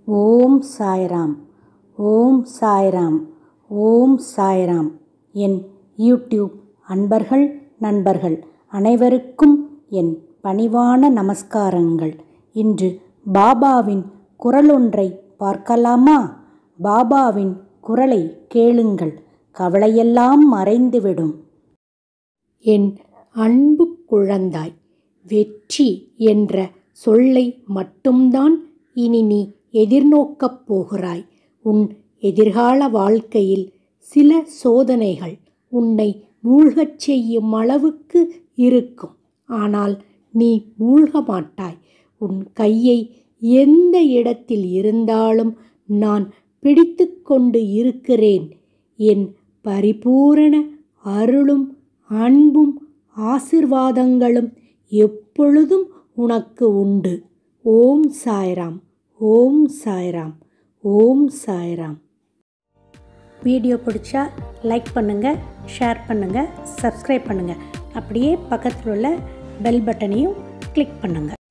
ஓம் சாய்ராம் ஓம் சாய்ராம் ஓம் சாய்ராம் என் யூடியூப் அன்பர்கள் நண்பர்கள் அனைவருக்கும் என் பணிவான நமஸ்காரங்கள் இன்று பாபாவின் குரலொன்றை பார்க்கலாமா பாபாவின் குரலை கேளுங்கள் கவலையெல்லாம் மறைந்துவிடும் என் அன்பு குழந்தாய் வெற்றி என்ற சொல்லை மட்டும்தான் இனி நீ எதிர்நோக்கப் போகிறாய் உன் எதிர்கால வாழ்க்கையில் சில சோதனைகள் உன்னை மூழ்கச் செய்யும் அளவுக்கு இருக்கும் ஆனால் நீ மூழ்க மாட்டாய் உன் கையை எந்த இடத்தில் இருந்தாலும் நான் பிடித்து கொண்டு இருக்கிறேன் என் பரிபூரண அருளும் அன்பும் ஆசிர்வாதங்களும் எப்பொழுதும் உனக்கு உண்டு ஓம் சாய்ராம் ஓம் சாய்ராம் ஓம் சாய்ராம் வீடியோ பிடிச்சா லைக் பண்ணுங்கள் ஷேர் பண்ணுங்கள் சப்ஸ்கிரைப் பண்ணுங்கள் அப்படியே பக்கத்தில் உள்ள பெல் பட்டனையும் கிளிக் பண்ணுங்கள்